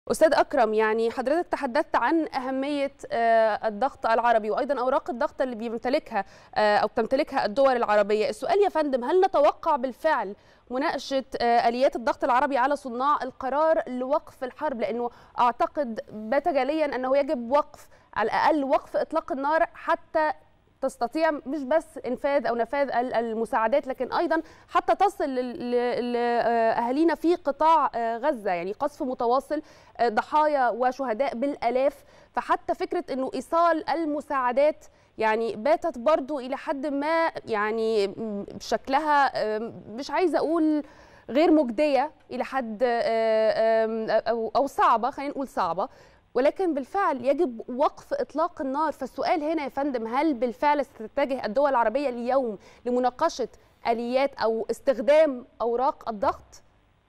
أستاذ أكرم يعني حضرتك تحدثت عن أهمية الضغط العربي وأيضا أوراق الضغط اللي بيمتلكها أو بتمتلكها الدول العربية السؤال يا فندم هل نتوقع بالفعل مناقشة آليات الضغط العربي على صناع القرار لوقف الحرب لأنه أعتقد بات جليا أنه يجب وقف على الأقل وقف إطلاق النار حتى تستطيع مش بس انفاذ او نفاذ المساعدات لكن ايضا حتى تصل لاهالينا في قطاع غزه يعني قصف متواصل ضحايا وشهداء بالالاف فحتى فكره انه ايصال المساعدات يعني باتت برضو الى حد ما يعني شكلها مش عايزه اقول غير مجديه الى حد او او صعبه خلينا نقول صعبه ولكن بالفعل يجب وقف اطلاق النار فالسؤال هنا يا فندم هل بالفعل ستتجه الدول العربيه اليوم لمناقشه اليات او استخدام اوراق الضغط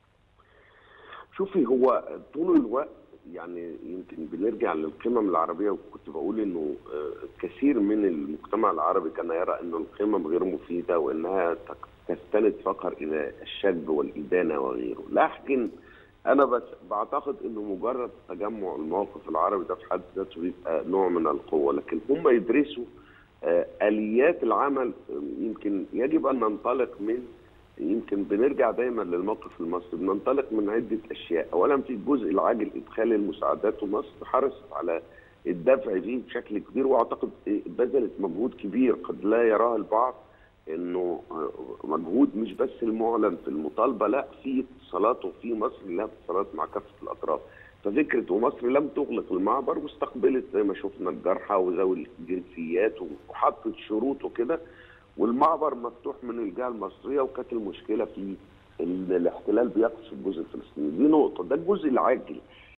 شوفي هو طول الوقت يعني يمكن بنرجع للقمم العربيه وكنت بقول انه كثير من المجتمع العربي كان يرى انه القمم غير مفيده وانها تستند فقط الى الشد والادانه وغيره لكن انا بس بعتقد انه مجرد تجمع الموقف العربي ده في حد ذاته بيبقى نوع من القوه لكن هم يدرسوا اليات العمل يمكن يجب ان ننطلق من يمكن بنرجع دايما للموقف المصري بننطلق من عده اشياء اولا في الجزء العاجل ادخال المساعدات ومصر حرصت على الدفع فيه بشكل كبير واعتقد بذلت مجهود كبير قد لا يراه البعض انه مجهود مش بس المعلن في المطالبه لا في اتصالات وفي مصر لها اتصالات مع كافه الاطراف ففكره ومصر لم تغلق المعبر واستقبلت زي ما شفنا الجرحى وذوي الجنسيات وحطت شروط وكده والمعبر مفتوح من الجهه المصريه وكانت المشكله في ان الاحتلال بيقصف الجزء الفلسطيني دي نقطه ده الجزء العاجل